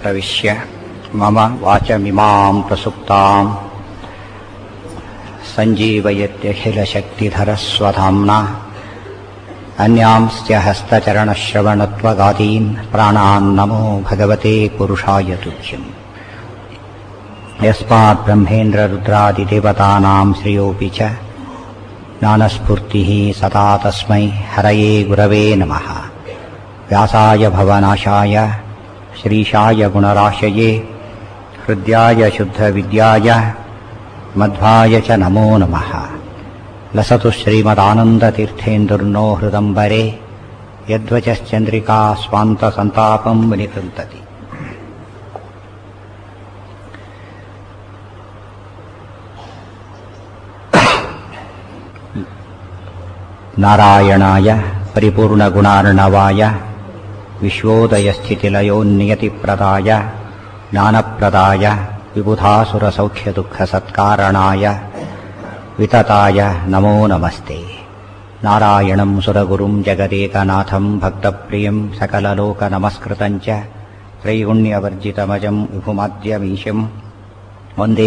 प्रविश्य मम वाचमिमां प्रसुप्ताम् सञ्जीवयत्यखिलशक्तिधरस्वधाम्ना अन्यांश्च हस्तचरणश्रवणत्वगादीन् प्राणान्नमो भगवते पुरुषाय तुभ्यम् यस्मात् ब्रह्मेन्द्ररुद्रादिदेवतानां श्रियोऽपि च ज्ञानस्फूर्तिः सदा तस्मै हरये गुरवे नमः व्यासाय भवनाशाय श्रीशाय गुणराशये हृद्याय शुद्धविद्याय मध्वाय च नमो नमः लसतु श्रीमदानन्दतीर्थेन्दुर्नो हृदम्बरे यद्वचश्चन्द्रिका स्वान्तसन्तापं विनिकृन्तति नारायणाय परिपूर्णगुणार्णवाय विश्वोदयस्थितिलयोन्नियतिप्रदाय ज्ञानप्रदाय विबुधासुरसौख्यदुःखसत्कारणाय वितताय नमो नमस्ते नारायणं सुरगुरुं जगदेकनाथं भक्तप्रियं सकललोकनमस्कृतं च त्रैगुण्यवर्जितमजं विभुमाद्यमीशं वन्दे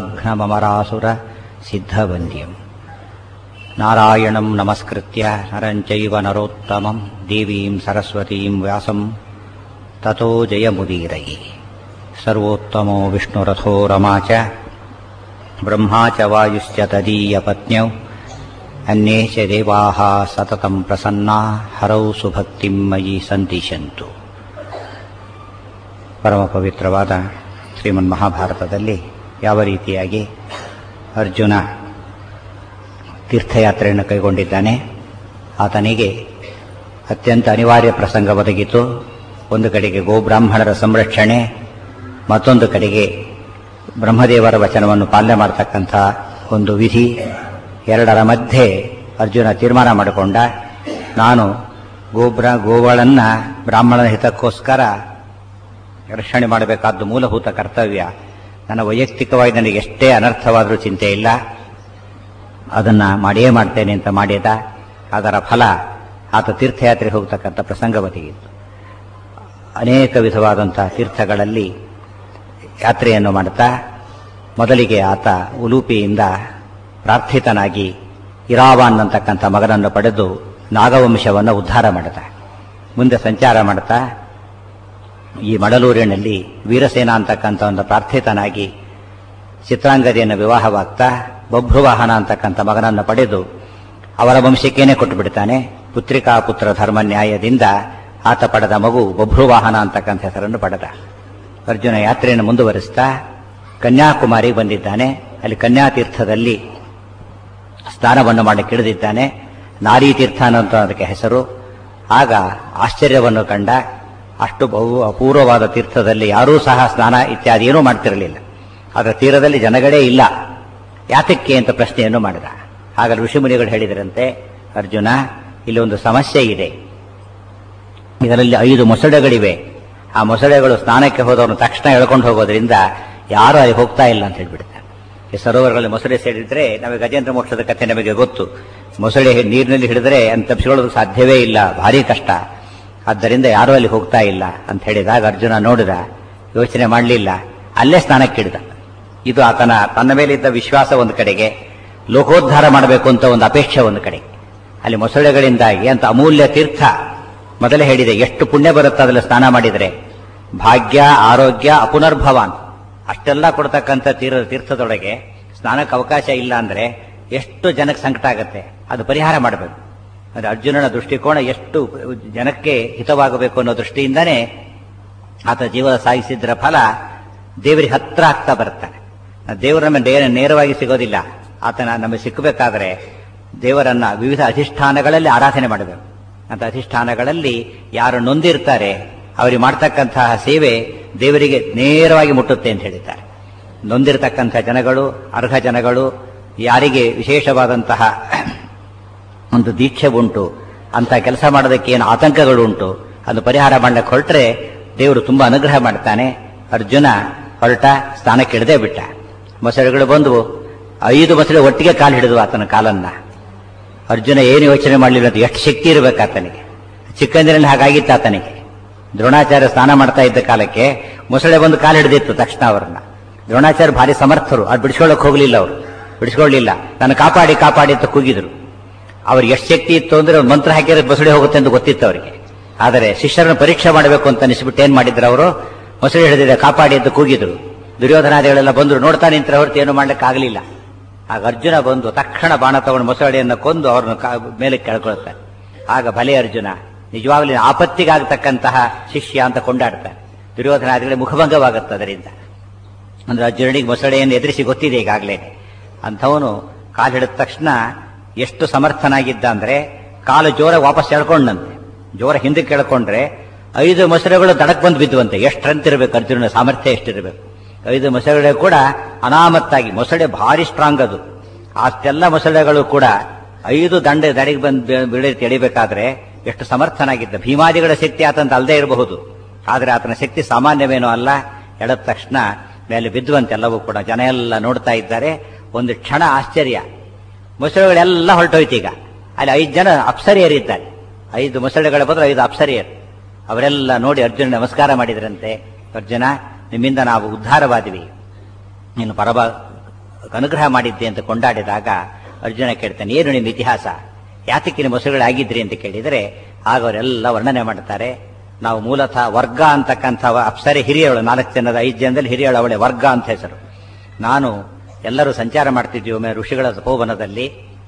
भवघ्नममरासुरसिद्धवन्द्यम् नारायणं नमस्कृत्य नरं चैव नरोत्तमं देवीं सरस्वतीं व्यासं ततो जयमुदीरये सर्वोत्तमो विष्णुरथो रमा च ब्रह्मा च वायुश्च तदीयपत्न्यौ अन्ये च देवाः सततं प्रसन्ना हरौ ಸುಭಕ್ತಿಂ ಮಯಿ ಸಂತಿಶಂತು ಪರಮ ಪವಿತ್ರವಾದ ಶ್ರೀಮನ್ ಮಹಾಭಾರತದಲ್ಲಿ ಯಾವ ರೀತಿಯಾಗಿ ಅರ್ಜುನ ತೀರ್ಥಯಾತ್ರೆಯನ್ನು ಕೈಗೊಂಡಿದ್ದಾನೆ ಆತನಿಗೆ ಅತ್ಯಂತ ಅನಿವಾರ್ಯ ಪ್ರಸಂಗ ಒದಗಿತು ಒಂದು ಕಡೆಗೆ ಗೋಬ್ರಾಹ್ಮಣರ ಸಂರಕ್ಷಣೆ ಮತ್ತೊಂದು ಕಡೆಗೆ ಬ್ರಹ್ಮದೇವರ ವಚನವನ್ನು ಪಾಲನೆ ಮಾಡತಕ್ಕಂಥ ಒಂದು ವಿಧಿ ಎರಡರ ಮಧ್ಯೆ ಅರ್ಜುನ ತೀರ್ಮಾನ ಮಾಡಿಕೊಂಡ ನಾನು ಗೋಬ್ರ ಗೋಗಳನ್ನು ಬ್ರಾಹ್ಮಣನ ಹಿತಕ್ಕೋಸ್ಕರ ರಕ್ಷಣೆ ಮಾಡಬೇಕಾದ್ದು ಮೂಲಭೂತ ಕರ್ತವ್ಯ ನನ್ನ ವೈಯಕ್ತಿಕವಾಗಿ ನನಗೆ ಎಷ್ಟೇ ಅನರ್ಥವಾದರೂ ಚಿಂತೆ ಇಲ್ಲ ಅದನ್ನು ಮಾಡಿಯೇ ಮಾಡ್ತೇನೆ ಅಂತ ಮಾಡಿದ ಅದರ ಫಲ ಆತ ತೀರ್ಥಯಾತ್ರೆ ಹೋಗ್ತಕ್ಕಂಥ ಪ್ರಸಂಗ ಬದಿಗಿತ್ತು ಅನೇಕ ವಿಧವಾದಂಥ ತೀರ್ಥಗಳಲ್ಲಿ ಯಾತ್ರೆಯನ್ನು ಮಾಡುತ್ತಾ ಮೊದಲಿಗೆ ಆತ ಉಲೂಪಿಯಿಂದ ಪ್ರಾರ್ಥಿತನಾಗಿ ಇರಾವಾನ್ ಅಂತಕ್ಕಂಥ ಮಗನನ್ನು ಪಡೆದು ನಾಗವಂಶವನ್ನು ಉದ್ಧಾರ ಮಾಡಿದ ಮುಂದೆ ಸಂಚಾರ ಮಾಡುತ್ತಾ ಈ ಮಡಲೂರಿನಲ್ಲಿ ವೀರಸೇನ ಅಂತಕ್ಕಂಥ ಒಂದು ಪ್ರಾರ್ಥಿತನಾಗಿ ಚಿತ್ರಾಂಗದಿಯನ್ನು ವಿವಾಹವಾಗ್ತಾ ಬಭ್ರುವಾಹನ ಅಂತಕ್ಕಂಥ ಮಗನನ್ನು ಪಡೆದು ಅವರ ವಂಶಕ್ಕೇನೆ ಕೊಟ್ಟು ಬಿಡ್ತಾನೆ ಪುತ್ರಿಕಾ ಪುತ್ರ ಧರ್ಮ ನ್ಯಾಯದಿಂದ ಆತ ಪಡೆದ ಮಗು ಬಭ್ರುವಾಹನ ಅಂತಕ್ಕಂಥ ಹೆಸರನ್ನು ಪಡೆದ ಅರ್ಜುನ ಯಾತ್ರೆಯನ್ನು ಮುಂದುವರಿಸ್ತಾ ಕನ್ಯಾಕುಮಾರಿ ಬಂದಿದ್ದಾನೆ ಅಲ್ಲಿ ಕನ್ಯಾತೀರ್ಥದಲ್ಲಿ ಸ್ನಾನವನ್ನು ಮಾಡಿ ಕಿಳಿದಿದ್ದಾನೆ ನಾರೀ ತೀರ್ಥ ಅನ್ನೋಂಥ ಅದಕ್ಕೆ ಹೆಸರು ಆಗ ಆಶ್ಚರ್ಯವನ್ನು ಕಂಡ ಅಷ್ಟು ಬಹು ಅಪೂರ್ವವಾದ ತೀರ್ಥದಲ್ಲಿ ಯಾರೂ ಸಹ ಸ್ನಾನ ಇತ್ಯಾದಿ ಏನೂ ಮಾಡ್ತಿರಲಿಲ್ಲ ಅದರ ತೀರದಲ್ಲಿ ಜನಗಳೇ ಇಲ್ಲ ಯಾತಕ್ಕೆ ಅಂತ ಪ್ರಶ್ನೆಯನ್ನು ಮಾಡಿದ ಆಗ ಋಷಿಮುನಿಗಳು ಹೇಳಿದರಂತೆ ಅರ್ಜುನ ಇಲ್ಲಿ ಒಂದು ಸಮಸ್ಯೆ ಇದೆ ಇದರಲ್ಲಿ ಐದು ಮೊಸಳೆಗಳಿವೆ ಆ ಮೊಸಳೆಗಳು ಸ್ನಾನಕ್ಕೆ ಹೋದವನು ತಕ್ಷಣ ಎಳ್ಕೊಂಡು ಹೋಗೋದ್ರಿಂದ ಯಾರು ಅಲ್ಲಿ ಹೋಗ್ತಾ ಇಲ್ಲ ಅಂತ ಹೇಳ್ಬಿಡ್ತಾರೆ ಈ ಸರೋವರಗಳಲ್ಲಿ ಮೊಸಳೆ ಸೇರಿದ್ರೆ ನಮಗೆ ಗಜೇಂದ್ರ ಮೋಕ್ಷದ ಕಥೆ ನಮಗೆ ಗೊತ್ತು ಮೊಸಳೆ ನೀರಿನಲ್ಲಿ ಹಿಡಿದ್ರೆ ಅಂತ ತಪ್ಪಿಸಿಕೊಳ್ಳೋದಕ್ಕೆ ಸಾಧ್ಯವೇ ಇಲ್ಲ ಭಾರಿ ಕಷ್ಟ ಆದ್ದರಿಂದ ಯಾರೂ ಅಲ್ಲಿ ಹೋಗ್ತಾ ಇಲ್ಲ ಅಂತ ಹೇಳಿದಾಗ ಅರ್ಜುನ ನೋಡಿದ ಯೋಚನೆ ಮಾಡಲಿಲ್ಲ ಅಲ್ಲೇ ಸ್ನಾನಕ್ಕಿಡಿದ ಇದು ಆತನ ತನ್ನ ಮೇಲಿದ್ದ ವಿಶ್ವಾಸ ಒಂದು ಕಡೆಗೆ ಲೋಕೋದ್ಧಾರ ಮಾಡಬೇಕು ಅಂತ ಒಂದು ಅಪೇಕ್ಷೆ ಒಂದು ಕಡೆ ಅಲ್ಲಿ ಮೊಸಳೆಗಳಿಂದಾಗಿ ಅಂತ ಅಮೂಲ್ಯ ತೀರ್ಥ ಮೊದಲೇ ಹೇಳಿದೆ ಎಷ್ಟು ಪುಣ್ಯ ಬರುತ್ತೆ ಅದರಲ್ಲಿ ಸ್ನಾನ ಮಾಡಿದರೆ ಭಾಗ್ಯ ಆರೋಗ್ಯ ಅಪುನರ್ಭವಾನ್ ಅಷ್ಟೆಲ್ಲ ಕೊಡ್ತಕ್ಕಂಥ ತೀರ ತೀರ್ಥದೊಳಗೆ ಸ್ನಾನಕ್ಕೆ ಅವಕಾಶ ಇಲ್ಲ ಅಂದ್ರೆ ಎಷ್ಟು ಜನಕ್ಕೆ ಸಂಕಟ ಆಗುತ್ತೆ ಅದು ಪರಿಹಾರ ಮಾಡಬೇಕು ಅದು ಅರ್ಜುನನ ದೃಷ್ಟಿಕೋನ ಎಷ್ಟು ಜನಕ್ಕೆ ಹಿತವಾಗಬೇಕು ಅನ್ನೋ ದೃಷ್ಟಿಯಿಂದನೇ ಆತ ಜೀವನ ಸಾಗಿಸಿದ್ರ ಫಲ ದೇವರಿಗೆ ಹತ್ರ ಆಗ್ತಾ ಬರ್ತಾನೆ ದೇವರು ನಮಗೆ ನೇರವಾಗಿ ಸಿಗೋದಿಲ್ಲ ಆತನ ನಮಗೆ ಸಿಕ್ಕಬೇಕಾದ್ರೆ ದೇವರನ್ನ ವಿವಿಧ ಅಧಿಷ್ಠಾನಗಳಲ್ಲಿ ಆರಾಧನೆ ಮಾಡಬೇಕು ಅಂತ ಅಧಿಷ್ಠಾನಗಳಲ್ಲಿ ಯಾರು ನೊಂದಿರ್ತಾರೆ ಅವರಿಗೆ ಮಾಡ್ತಕ್ಕಂತಹ ಸೇವೆ ದೇವರಿಗೆ ನೇರವಾಗಿ ಮುಟ್ಟುತ್ತೆ ಅಂತ ಹೇಳಿದ್ದಾರೆ ನೊಂದಿರತಕ್ಕಂಥ ಜನಗಳು ಅರ್ಹ ಜನಗಳು ಯಾರಿಗೆ ವಿಶೇಷವಾದಂತಹ ಒಂದು ದೀಕ್ಷೆ ಉಂಟು ಅಂತ ಕೆಲಸ ಮಾಡೋದಕ್ಕೆ ಏನು ಆತಂಕಗಳು ಉಂಟು ಅದು ಪರಿಹಾರ ಮಾಡಕ್ಕೆ ಹೊರಟ್ರೆ ದೇವರು ತುಂಬಾ ಅನುಗ್ರಹ ಮಾಡ್ತಾನೆ ಅರ್ಜುನ ಹೊರಟ ಸ್ಥಾನಕ್ಕೆ ಹಿಡದೆ ಬಿಟ್ಟ ಮೊಸಳೆಗಳು ಬಂದವು ಐದು ಮೊಸಳೆ ಒಟ್ಟಿಗೆ ಕಾಲು ಹಿಡಿದು ಆತನ ಕಾಲನ್ನ ಅರ್ಜುನ ಏನು ಯೋಚನೆ ಮಾಡಲಿಲ್ಲ ಅಂತ ಎಷ್ಟು ಶಕ್ತಿ ಇರಬೇಕು ಆತನಿಗೆ ಚಿಕ್ಕಂದಿನಲ್ಲಿ ಹಾಗಾಗಿತ್ತು ಆತನಿಗೆ ದ್ರೋಣಾಚಾರ್ಯ ಸ್ನಾನ ಮಾಡ್ತಾ ಇದ್ದ ಕಾಲಕ್ಕೆ ಮೊಸಳೆ ಬಂದು ಕಾಲು ಹಿಡಿದಿತ್ತು ತಕ್ಷಣ ಅವರನ್ನ ದ್ರೋಣಾಚಾರ್ಯ ಭಾರಿ ಸಮರ್ಥರು ಅದು ಬಿಡಿಸ್ಕೊಳ್ಳೋಕೆ ಹೋಗಲಿಲ್ಲ ಅವರು ಬಿಡಿಸ್ಕೊಳ್ಳಿಲ್ಲ ನಾನು ಕಾಪಾಡಿ ಕಾಪಾಡಿ ಅಂತ ಕೂಗಿದ್ರು ಅವ್ರಿಗೆ ಎಷ್ಟು ಶಕ್ತಿ ಇತ್ತು ಅಂದ್ರೆ ಒಂದು ಮಂತ್ರ ಹಾಕಿದ್ರೆ ಮೊಸಳೆ ಹೋಗುತ್ತೆ ಅಂತ ಗೊತ್ತಿತ್ತು ಅವರಿಗೆ ಆದರೆ ಶಿಷ್ಯರನ್ನು ಪರೀಕ್ಷೆ ಮಾಡಬೇಕು ಅಂತ ಅನಿಸ್ಬಿಟ್ಟು ಏನ್ ಮಾಡಿದ್ರು ಅವರು ಮೊಸಳೆ ಹಿಡಿದಿದೆ ಕಾಪಾಡಿ ಅಂತ ಕೂಗಿದ್ರು ದುರ್ಯೋಧನಾದಿಗಳೆಲ್ಲ ಬಂದ್ರು ನೋಡ್ತಾ ನಿಂತರ ಹೊರತು ಏನು ಮಾಡ್ಲಿಕ್ಕೆ ಆಗಲಿಲ್ಲ ಆಗ ಅರ್ಜುನ ಬಂದು ತಕ್ಷಣ ಬಾಣ ತಗೊಂಡು ಮೊಸಳೆಯನ್ನು ಕೊಂದು ಅವ್ರನ್ನ ಕಾ- ಮೇಲೆ ಕೆಳ್ಕೊಳ್ತಾರೆ ಆಗ ಭಲೆ ಅರ್ಜುನ ನಿಜವಾಗ್ಲೂ ಆಪತ್ತಿಗಾಗತಕ್ಕಂತಹ ಶಿಷ್ಯ ಅಂತ ಕೊಂಡಾಡ್ತಾರೆ ದುರ್ಯೋಧನಾದಿಗಳಿಗೆ ಮುಖಭಂಗವಾಗುತ್ತೆ ಅದರಿಂದ ಅಂದ್ರೆ ಅರ್ಜುನನಿಗೆ ಮೊಸಳೆಯನ್ನು ಎದುರಿಸಿ ಗೊತ್ತಿದೆ ಈಗಾಗಲೇ ಅಂಥವನು ಕಾಲು ಹಿಡಿದ ತಕ್ಷಣ ಎಷ್ಟು ಸಮರ್ಥನಾಗಿದ್ದ ಅಂದ್ರೆ ಕಾಲು ಜೋರ ವಾಪಸ್ ಎಳ್ಕೊಂಡಂತೆ ಜೋರ ಹಿಂದಕ್ಕೆ ಕೆಳ್ಕೊಂಡ್ರೆ ಐದು ಮೊಸಳೆಗಳು ದಡಕ್ ಬಂದು ಬಿದ್ದುವಂತೆ ಎಷ್ಟು ಸ್ಟ್ರೆಂತ್ ಇರಬೇಕು ಅರ್ಜುನನ ಸಾಮರ್ಥ್ಯ ಎಷ್ಟಿರಬೇಕು ಐದು ಮೊಸಳೆಗಳು ಕೂಡ ಅನಾಮತ್ತಾಗಿ ಮೊಸಳೆ ಭಾರಿ ಸ್ಟ್ರಾಂಗ್ ಅದು ಅಷ್ಟೆಲ್ಲ ಮೊಸಳೆಗಳು ಕೂಡ ಐದು ದಂಡ ದಡಿಗೆ ಬಂದು ಬಿಳಿ ಎಳಿಬೇಕಾದ್ರೆ ಎಷ್ಟು ಸಮರ್ಥನಾಗಿದ್ದ ಭೀಮಾದಿಗಳ ಶಕ್ತಿ ಆತಂತ ಅಲ್ಲದೆ ಇರಬಹುದು ಆದರೆ ಆತನ ಶಕ್ತಿ ಸಾಮಾನ್ಯವೇನೂ ಅಲ್ಲ ಎಳೆದ ತಕ್ಷಣ ಮೇಲೆ ಬಿದ್ದುವಂತೆಲ್ಲವೂ ಕೂಡ ಜನ ಎಲ್ಲ ನೋಡ್ತಾ ಇದ್ದಾರೆ ಒಂದು ಕ್ಷಣ ಆಶ್ಚರ್ಯ ಮೊಸಳೆಗಳೆಲ್ಲ ಹೊರಟೋಯ್ತು ಈಗ ಅಲ್ಲಿ ಐದು ಜನ ಅಪ್ಸರಿಯರಿದ್ದಾರೆ ಐದು ಮೊಸಳೆಗಳ ಬದಲು ಐದು ಅಪ್ಸರಿಯರು ಅವರೆಲ್ಲ ನೋಡಿ ಅರ್ಜುನ ನಮಸ್ಕಾರ ಮಾಡಿದ್ರಂತೆ ಅರ್ಜುನ ನಿಮ್ಮಿಂದ ನಾವು ಉದ್ಧಾರವಾದಿವಿ ನೀನು ಪರಬ ಅನುಗ್ರಹ ಮಾಡಿದ್ದೆ ಅಂತ ಕೊಂಡಾಡಿದಾಗ ಅರ್ಜುನ ಕೇಳ್ತಾನೆ ಏನು ನಿಮ್ಮ ಇತಿಹಾಸ ಯಾತಕ್ಕೆ ನಿಮ್ಮ ಮೊಸಳೆಗಳಾಗಿದ್ರಿ ಅಂತ ಕೇಳಿದರೆ ಆಗ ಅವರೆಲ್ಲ ವರ್ಣನೆ ಮಾಡ್ತಾರೆ ನಾವು ಮೂಲತಃ ವರ್ಗ ಅಂತಕ್ಕಂಥ ಅಪ್ಸರೆ ಹಿರಿಯಳು ನಾಲ್ಕು ಜನದ ಐದು ಜನದಲ್ಲಿ ಹಿರಿಯಳು ಅವಳೆ ವರ್ಗ ಅಂತ ಹೆಸರು ನಾನು ಎಲ್ಲರೂ ಸಂಚಾರ ಮಾಡ್ತಿದ್ವಿ ಒಮ್ಮೆ ಋಷಿಗಳ ತಪೋವನದಲ್ಲಿ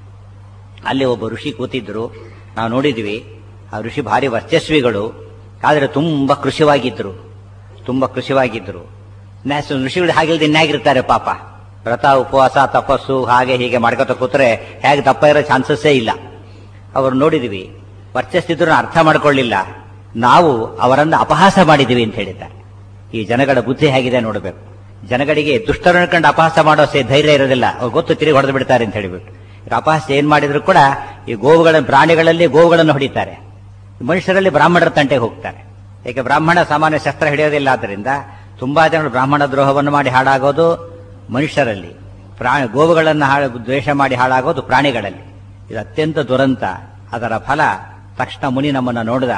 ಅಲ್ಲಿ ಒಬ್ಬ ಋಷಿ ಕೂತಿದ್ರು ನಾವು ನೋಡಿದ್ವಿ ಆ ಋಷಿ ಭಾರಿ ವರ್ಚಸ್ವಿಗಳು ಆದರೆ ತುಂಬಾ ಕೃಷಿವಾಗಿದ್ರು ತುಂಬಾ ಕೃಷಿವಾಗಿದ್ರು ನ್ಯಾಸ್ ಋಷಿಗಳು ಹಾಗಿಲ್ದ ಇನ್ಯಾಗಿರ್ತಾರೆ ಪಾಪ ವ್ರತ ಉಪವಾಸ ತಪಸ್ಸು ಹಾಗೆ ಹೀಗೆ ಮಾಡ್ಕೊತ ಕೂತ್ರೆ ಹೇಗೆ ದಪ್ಪ ಇರೋ ಚಾನ್ಸಸ್ಸೇ ಇಲ್ಲ ಅವ್ರು ನೋಡಿದ್ವಿ ವರ್ಚಸ್ಸಿದ್ರು ಅರ್ಥ ಮಾಡ್ಕೊಳ್ಳಿಲ್ಲ ನಾವು ಅವರನ್ನು ಅಪಹಾಸ ಮಾಡಿದೀವಿ ಅಂತ ಹೇಳಿದ್ದಾರೆ ಈ ಜನಗಳ ಬುದ್ಧಿ ಹೇಗಿದೆ ನೋಡಬೇಕು ಜನಗಳಿಗೆ ದುಷ್ಟರನ್ನು ಕಂಡು ಅಪಹಾಸ ಮಾಡೋ ಸೇ ಧೈರ್ಯ ಇರೋದಿಲ್ಲ ಅವ್ರು ಗೊತ್ತು ತಿರುಗಿ ಹೊಡೆದು ಬಿಡ್ತಾರೆ ಅಂತ ಹೇಳಿಬಿಟ್ಟು ಈಗ ಅಪಹಾಸ ಏನ್ ಮಾಡಿದ್ರು ಕೂಡ ಈ ಗೋವುಗಳ ಪ್ರಾಣಿಗಳಲ್ಲಿ ಗೋವುಗಳನ್ನು ಹೊಡಿತಾರೆ ಮನುಷ್ಯರಲ್ಲಿ ಬ್ರಾಹ್ಮಣರ ತಂಟೆಗೆ ಹೋಗ್ತಾರೆ ಏಕೆ ಬ್ರಾಹ್ಮಣ ಸಾಮಾನ್ಯ ಶಸ್ತ್ರ ಹಿಡಿಯೋದಿಲ್ಲ ಆದ್ದರಿಂದ ತುಂಬಾ ಜನರು ಬ್ರಾಹ್ಮಣ ದ್ರೋಹವನ್ನು ಮಾಡಿ ಹಾಳಾಗೋದು ಮನುಷ್ಯರಲ್ಲಿ ಪ್ರಾಣಿ ಗೋವುಗಳನ್ನು ಹಾಳು ದ್ವೇಷ ಮಾಡಿ ಹಾಳಾಗೋದು ಪ್ರಾಣಿಗಳಲ್ಲಿ ಇದು ಅತ್ಯಂತ ದುರಂತ ಅದರ ಫಲ ತಕ್ಷಣ ಮುನಿ ನಮ್ಮನ್ನು ನೋಡಿದ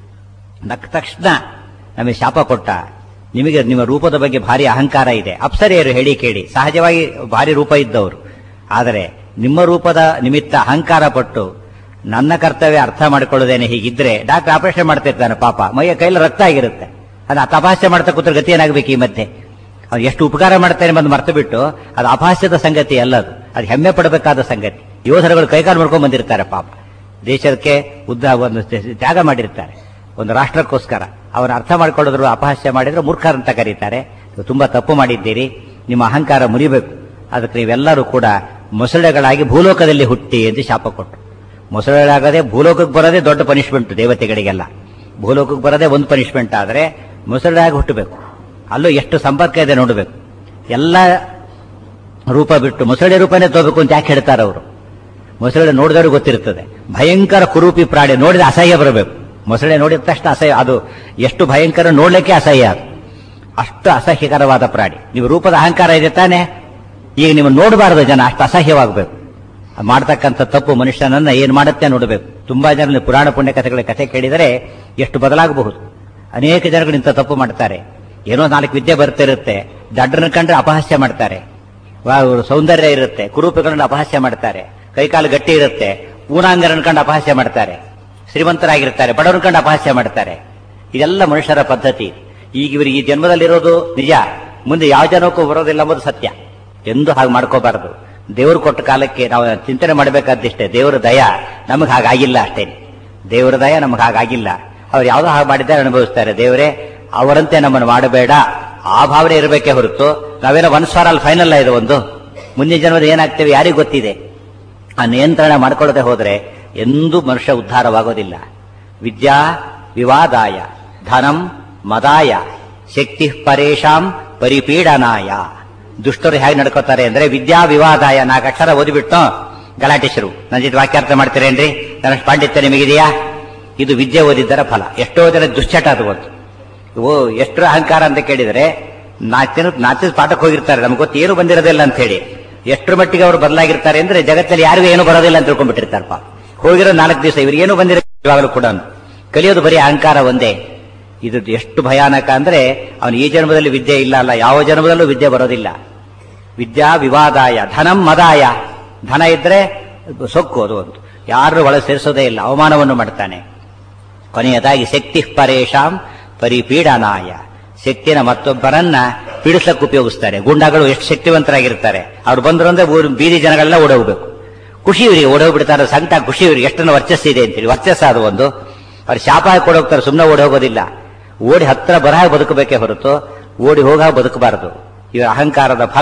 ನಕ್ಕ ತಕ್ಷಣ ನಮಗೆ ಶಾಪ ಕೊಟ್ಟ ನಿಮಗೆ ನಿಮ್ಮ ರೂಪದ ಬಗ್ಗೆ ಭಾರಿ ಅಹಂಕಾರ ಇದೆ ಅಪ್ಸರೆಯರು ಹೇಳಿ ಕೇಳಿ ಸಹಜವಾಗಿ ಭಾರಿ ರೂಪ ಇದ್ದವರು ಆದರೆ ನಿಮ್ಮ ರೂಪದ ನಿಮಿತ್ತ ಅಹಂಕಾರ ಪಟ್ಟು ನನ್ನ ಕರ್ತವ್ಯ ಅರ್ಥ ಮಾಡಿಕೊಳ್ಳೋದೇನೆ ಹೀಗಿದ್ರೆ ಡಾಕ್ಟರ್ ಆಪರೇಷನ್ ಮಾಡ್ತಿರ್ತಾನೆ ಪಾಪ ಮೈಯ ಕೈಲಿ ರಕ್ತ ಆಗಿರುತ್ತೆ ಅದು ಅಪಹಾಸ್ಯ ಮಾಡ್ತಾ ಕೂತ್ರೆ ಗತಿ ಏನಾಗಬೇಕು ಈ ಮಧ್ಯೆ ಅವ್ರು ಎಷ್ಟು ಉಪಕಾರ ಮಾಡ್ತಾರೆ ಬಂದು ಮರ್ತು ಬಿಟ್ಟು ಅದು ಅಪಹಾಸ್ಯದ ಸಂಗತಿ ಅಲ್ಲ ಅದು ಅದು ಹೆಮ್ಮೆ ಪಡಬೇಕಾದ ಸಂಗತಿ ಯೋಧರುಗಳು ಕೈಕಾಲು ಮಾಡ್ಕೊಂಡು ಬಂದಿರ್ತಾರೆ ಪಾಪ ದೇಶಕ್ಕೆ ಉದ್ದ ಒಂದು ತ್ಯಾಗ ಮಾಡಿರ್ತಾರೆ ಒಂದು ರಾಷ್ಟ್ರಕ್ಕೋಸ್ಕರ ಅವನ ಅರ್ಥ ಮಾಡ್ಕೊಳ್ಳೋದ್ರು ಅಪಹಾಸ್ಯ ಮಾಡಿದ್ರೆ ಮೂರ್ಖರಂತ ಕರೀತಾರೆ ನೀವು ತುಂಬಾ ತಪ್ಪು ಮಾಡಿದ್ದೀರಿ ನಿಮ್ಮ ಅಹಂಕಾರ ಮುರಿಬೇಕು ಅದಕ್ಕೆ ನೀವೆಲ್ಲರೂ ಕೂಡ ಮೊಸಳೆಗಳಾಗಿ ಭೂಲೋಕದಲ್ಲಿ ಹುಟ್ಟಿ ಎಂದು ಶಾಪ ಕೊಟ್ಟರು ಮೊಸಳೆಗಳಾಗದೆ ಭೂಲೋಕಕ್ಕೆ ಬರೋದೇ ದೊಡ್ಡ ಪನಿಷ್ಮೆಂಟ್ ದೇವತೆಗಳಿಗೆಲ್ಲ ಭೂಲೋಕಕ್ಕೆ ಬರೋದೇ ಒಂದು ಪನಿಷ್ಮೆಂಟ್ ಆದರೆ ಮೊಸಳೆಯಾಗಿ ಹುಟ್ಟಬೇಕು ಅಲ್ಲೂ ಎಷ್ಟು ಸಂಪರ್ಕ ಇದೆ ನೋಡಬೇಕು ಎಲ್ಲ ರೂಪ ಬಿಟ್ಟು ಮೊಸಳೆ ರೂಪನೇ ತೋಬೇಕು ಅಂತ ಯಾಕೆ ಹೇಳ್ತಾರೆ ಅವರು ಮೊಸಳೆ ನೋಡಿದವ್ರಿಗೆ ಗೊತ್ತಿರ್ತದೆ ಭಯಂಕರ ಕುರೂಪಿ ಪ್ರಾಣಿ ನೋಡಿದ ಅಸಹ್ಯ ಬರಬೇಕು ಮೊಸಳೆ ನೋಡಿದ ತಕ್ಷಣ ಅಸಹ್ಯ ಅದು ಎಷ್ಟು ಭಯಂಕರ ನೋಡ್ಲಿಕ್ಕೆ ಅಸಹ್ಯ ಅದು ಅಷ್ಟು ಅಸಹ್ಯಕರವಾದ ಪ್ರಾಣಿ ನೀವು ರೂಪದ ಅಹಂಕಾರ ಇದೆ ತಾನೆ ಈಗ ನೀವು ನೋಡಬಾರದು ಜನ ಅಷ್ಟು ಅಸಹ್ಯವಾಗಬೇಕು ಮಾಡ್ತಕ್ಕಂಥ ತಪ್ಪು ಮನುಷ್ಯನನ್ನ ಏನ್ ಮಾಡುತ್ತೆ ನೋಡಬೇಕು ತುಂಬಾ ಜನ ಪುರಾಣ ಪುಣ್ಯ ಕಥೆಗಳ ಕಥೆ ಕೇಳಿದರೆ ಎಷ್ಟು ಬದಲಾಗಬಹುದು ಅನೇಕ ಜನಗಳು ಇಂಥ ತಪ್ಪು ಮಾಡ್ತಾರೆ ಏನೋ ನಾಲ್ಕು ವಿದ್ಯೆ ಬರ್ತಿರುತ್ತೆ ದಡ್ಡನ ಕಂಡ್ರೆ ಅಪಹಾಸ್ಯ ಮಾಡ್ತಾರೆ ವಾ- ಸೌಂದರ್ಯ ಇರುತ್ತೆ ಕುರೂಪಿಗಳನ್ನು ಅಪಹಾಸ್ಯ ಮಾಡ್ತಾರೆ ಕೈಕಾಲು ಗಟ್ಟಿ ಇರುತ್ತೆ ಊನಾಂಗರನ್ನ ಕಂಡು ಅಪಹಾಸ್ಯ ಮಾಡ್ತಾರೆ ಶ್ರೀಮಂತರಾಗಿರ್ತಾರೆ ಬಡವರನ್ನ ಕಂಡು ಅಪಹಾಸ್ಯ ಮಾಡ್ತಾರೆ ಇದೆಲ್ಲ ಮನುಷ್ಯರ ಪದ್ಧತಿ ಈಗ ಇವರಿಗೆ ಈ ಜನ್ಮದಲ್ಲಿರೋದು ನಿಜ ಮುಂದೆ ಯಾವ ಜನಕ್ಕೂ ಬರೋದಿಲ್ಲ ಎಂಬುದು ಸತ್ಯ ಎಂದು ಹಾಗೆ ಮಾಡ್ಕೋಬಾರದು ದೇವರು ಕೊಟ್ಟ ಕಾಲಕ್ಕೆ ನಾವು ಚಿಂತನೆ ಮಾಡಬೇಕಾದಿಷ್ಟೇ ದೇವರ ದಯ ನಮಗೆ ಹಾಗಾಗಿಲ್ಲ ಅಷ್ಟೇ ದೇವರ ದಯ ನಮಗೆ ಹಾಗಾಗಿಲ್ಲ ಅವ್ರು ಯಾವ್ದೋ ಹಾಗೆ ಮಾಡಿದ್ದಾರೆ ಅನುಭವಿಸ್ತಾರೆ ದೇವರೇ ಅವರಂತೆ ನಮ್ಮನ್ನು ಮಾಡಬೇಡ ಆ ಭಾವನೆ ಇರಬೇಕೇ ಹೊರತು ನಾವೇನೋ ಒನ್ ಫಾರ್ ಆಲ್ ಫೈನಲ್ ಇದು ಒಂದು ಮುಂದಿನ ಜನ್ಮದ ಏನಾಗ್ತೇವೆ ಯಾರಿಗೂ ಗೊತ್ತಿದೆ ಆ ನಿಯಂತ್ರಣ ಮಾಡ್ಕೊಳ್ಳದೆ ಹೋದ್ರೆ ಎಂದೂ ಮನುಷ್ಯ ಉದ್ಧಾರವಾಗೋದಿಲ್ಲ ವಿದ್ಯಾ ವಿವಾದಾಯ ಧನಂ ಮದಾಯ ಶಕ್ತಿ ಪರೇಶಾಂ ಪರಿಪೀಡನಾಯ ದುಷ್ಟರು ಹೇಗೆ ನಡ್ಕೋತಾರೆ ಅಂದ್ರೆ ವಿದ್ಯಾ ವಿವಾದಾಯ ನಾಲ್ಕು ಅಕ್ಷರ ಓದಿಬಿಟ್ಟು ಗಲಾಟೆ ಶುರು ನನ್ನ ಜೊತೆ ವಾಕ್ಯಾರ್ಥ ಮಾಡ್ತೀರೇನ್ರಿ ನನ್ನ ಪಾಂಡಿತ್ಯ ನಿಮಗಿದೆಯಾ ಇದು ವಿದ್ಯೆ ಓದಿದ್ದರ ಫಲ ಎಷ್ಟೋ ಜನ ದುಶ್ಚಟ ಅದು ಒಂದು ಓ ಎಷ್ಟು ಅಹಂಕಾರ ಅಂತ ಕೇಳಿದರೆ ನಾಲ್ಕು ಜನ ನಾಲ್ಕು ಪಾಠಕ್ಕೆ ಹೋಗಿರ್ತಾರೆ ನಮ್ಗೆ ಗೊತ್ತು ಏನು ಬಂದಿರೋದಿಲ್ಲ ಅಂತ ಹೇಳಿ ಎಷ್ಟರ ಮಟ್ಟಿಗೆ ಅವರು ಬದಲಾಗಿರ್ತಾರೆ ಅಂದ್ರೆ ಜಗತ್ತಲ್ಲಿ ಯಾರಿಗೂ ಏನು ಬರೋದಿಲ್ಲ ಅಂತ ತಿಳ್ಕೊಂಡ್ಬಿಟ್ಟಿರ್ತಾರೆ ಪಾಪ ಹೋಗಿರೋ ನಾಲ್ಕು ದಿವಸ ಇವ್ರಿಗೆ ಏನು ಬಂದಿರೋ ಇವಾಗಲೂ ಕೂಡ ಕಲಿಯೋದು ಬರೀ ಅಹಂಕಾರ ಒಂದೇ ಇದು ಎಷ್ಟು ಭಯಾನಕ ಅಂದ್ರೆ ಅವನು ಈ ಜನ್ಮದಲ್ಲಿ ವಿದ್ಯೆ ಇಲ್ಲ ಅಲ್ಲ ಯಾವ ಜನ್ಮದಲ್ಲೂ ವಿದ್ಯೆ ಬರೋದಿಲ್ಲ ವಿದ್ಯಾ ವಿವಾದಾಯ ಧನಂ ಮದಾಯ ಧನ ಇದ್ರೆ ಸೊಕ್ಕು ಅದು ಒಂದು ಯಾರು ಒಳಗೆ ಸೇರಿಸೋದೇ ಇಲ್ಲ ಅವಮಾನವನ್ನು ಮಾಡ್ತಾನೆ ಕೊನೆಯದಾಗಿ ಶಕ್ತಿ ಪರೇಶಾಂ ಪರಿಪೀಡನಾಯ ಶಕ್ತಿನ ಮತ್ತೊಬ್ಬರನ್ನ ಪೀಡಿಸಕ್ಕೆ ಉಪಯೋಗಿಸ್ತಾರೆ ಗುಂಡಗಳು ಎಷ್ಟು ಶಕ್ತಿವಂತರಾಗಿರ್ತಾರೆ ಅವ್ರು ಬಂದ್ರು ಅಂದ್ರೆ ಊರು ಬೀದಿ ಜನಗಳೆಲ್ಲ ಓಡೋಗ್ಬೇಕು ಖುಷಿ ಇವರಿಗೆ ಓಡೋಗ್ಬಿಡ್ತಾರೆ ಸಂಕಟ ಖುಷಿ ಇವರಿಗೆ ಎಷ್ಟನ್ನು ವರ್ಚಸ್ಸಿದೆ ಅಂತೇಳಿ ವರ್ಚಸ್ಸ ಅದು ಒಂದು ಅವ್ರು ಶಾಪ ಹಾಕಿ ಕೊಡೋಗ್ತಾರೆ ಸುಮ್ಮನೆ ಓಡಿ ಹೋಗೋದಿಲ್ಲ ಓಡಿ ಹತ್ರ ಬರಹ ಬದುಕಬೇಕೇ ಹೊರತು ಓಡಿ ಹೋಗ ಬದುಕಬಾರದು ಇವರ ಅಹಂಕಾರದ ಫಲ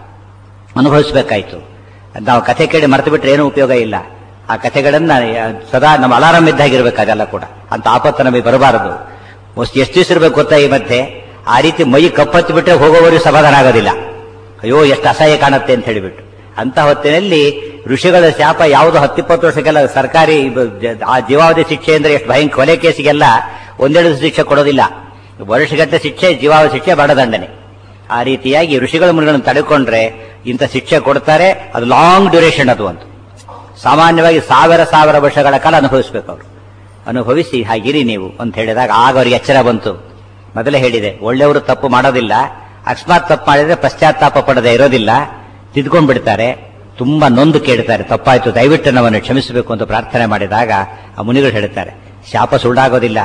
ಅನುಭವಿಸಬೇಕಾಯ್ತು ನಾವು ಕಥೆ ಕೇಳಿ ಮರೆತು ಬಿಟ್ರೆ ಏನೂ ಉಪಯೋಗ ಇಲ್ಲ ಆ ಕಥೆಗಳನ್ನ ಸದಾ ನಮ್ಮ ಅಲಾರಾಮ್ ಇದ್ದಾಗಿರ್ಬೇಕು ಅದೆಲ್ಲ ಕೂಡ ಅಂತ ಆಪತ್ತು ನಮಗೆ ಬರಬಾರದು ಎಷ್ಟು ದಿವಸ ಇರ್ಬೇಕು ಗೊತ್ತಾ ಈ ಮಧ್ಯೆ ಆ ರೀತಿ ಮೈ ಕಪ್ಪತ್ತು ಬಿಟ್ರೆ ಹೋಗೋವರೆಗೂ ಸಮಾಧಾನ ಆಗೋದಿಲ್ಲ ಅಯ್ಯೋ ಎಷ್ಟು ಅಸಹ್ಯ ಕಾಣುತ್ತೆ ಅಂತ ಹೇಳಿಬಿಟ್ಟು ಅಂತ ಹೊತ್ತಿನಲ್ಲಿ ಋಷಿಗಳ ಶಾಪ ಯಾವುದು ಹತ್ತಿಪ್ಪತ್ತು ವರ್ಷಕ್ಕೆಲ್ಲ ಸರ್ಕಾರಿ ಆ ಜೀವಾವಧಿ ಶಿಕ್ಷೆ ಅಂದ್ರೆ ಎಷ್ಟು ಭಯಂಕರ ಕೊಲೆ ಕೇಸಿಗೆಲ್ಲ ಒಂದೆರಡು ಶಿಕ್ಷೆ ಕೊಡೋದಿಲ್ಲ ವರ್ಷಗಟ್ಟಲೆ ಶಿಕ್ಷೆ ಜೀವಾವಧಿ ಶಿಕ್ಷೆ ಬಡದಂಡನೆ ಆ ರೀತಿಯಾಗಿ ಋಷಿಗಳ ಮುನಿಗಳನ್ನು ತಡೆಕೊಂಡ್ರೆ ಇಂಥ ಶಿಕ್ಷೆ ಕೊಡ್ತಾರೆ ಅದು ಲಾಂಗ್ ಡ್ಯೂರೇಷನ್ ಅದು ಒಂದು ಸಾಮಾನ್ಯವಾಗಿ ಸಾವಿರ ಸಾವಿರ ವರ್ಷಗಳ ಕಾಲ ಅನುಭವಿಸ್ಬೇಕು ಅವರು ಅನುಭವಿಸಿ ಹಾಗಿರಿ ನೀವು ಅಂತ ಹೇಳಿದಾಗ ಆಗ ಅವರಿಗೆ ಎಚ್ಚರ ಬಂತು ಮೊದಲೇ ಹೇಳಿದೆ ಒಳ್ಳೆಯವರು ತಪ್ಪು ಮಾಡೋದಿಲ್ಲ ಅಕಸ್ಮಾತ್ ತಪ್ಪು ಮಾಡಿದ್ರೆ ಪಶ್ಚಾತ್ತಾಪ ಪಡದೆ ಇರೋದಿಲ್ಲ ತಿದ್ಕೊಂಡ್ಬಿಡ್ತಾರೆ ತುಂಬಾ ನೊಂದು ಕೇಳ್ತಾರೆ ತಪ್ಪಾಯ್ತು ದಯವಿಟ್ಟು ನಮ್ಮನ್ನು ಕ್ಷಮಿಸಬೇಕು ಅಂತ ಪ್ರಾರ್ಥನೆ ಮಾಡಿದಾಗ ಆ ಮುನಿಗಳು ಹೇಳ್ತಾರೆ ಶಾಪ ಸುಳ್ಳಾಗೋದಿಲ್ಲ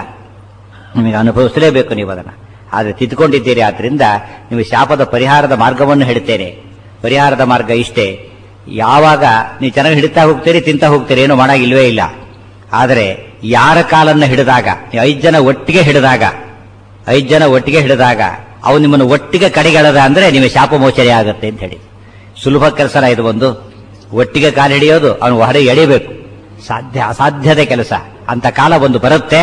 ನಿಮಗೆ ಅನುಭವಿಸಲೇಬೇಕು ನೀವು ಅದನ್ನ ಆದರೆ ತಿದ್ಕೊಂಡಿದ್ದೀರಿ ಆದ್ರಿಂದ ನೀವು ಶಾಪದ ಪರಿಹಾರದ ಮಾರ್ಗವನ್ನು ಹೇಳ್ತೇನೆ ಪರಿಹಾರದ ಮಾರ್ಗ ಇಷ್ಟೇ ಯಾವಾಗ ನೀವು ಚೆನ್ನಾಗಿ ಹಿಡಿತಾ ಹೋಗ್ತೀರಿ ತಿಂತ ಹೋಗ್ತೀರಿ ಏನು ಮಾಡಾಗಿಲ್ವೇ ಇಲ್ಲ ಆದರೆ ಯಾರ ಕಾಲನ್ನ ಹಿಡಿದಾಗ ನೀವು ಐದು ಜನ ಒಟ್ಟಿಗೆ ಹಿಡಿದಾಗ ಐದು ಜನ ಒಟ್ಟಿಗೆ ಹಿಡಿದಾಗ ಅವು ನಿಮ್ಮನ್ನು ಒಟ್ಟಿಗೆ ಕಡೆಗೆಳದ ಅಂದ್ರೆ ನಿಮಗೆ ಶಾಪ ಮೋಚನೆ ಆಗುತ್ತೆ ಅಂತ ಹೇಳಿ ಸುಲಭ ಕೆಲಸನ ಇದು ಒಂದು ಒಟ್ಟಿಗೆ ಕಾಲು ಹಿಡಿಯೋದು ಅವನು ಹೊರ ಎಳಿಬೇಕು ಸಾಧ್ಯ ಅಸಾಧ್ಯದ ಕೆಲಸ ಅಂತ ಕಾಲ ಒಂದು ಬರುತ್ತೆ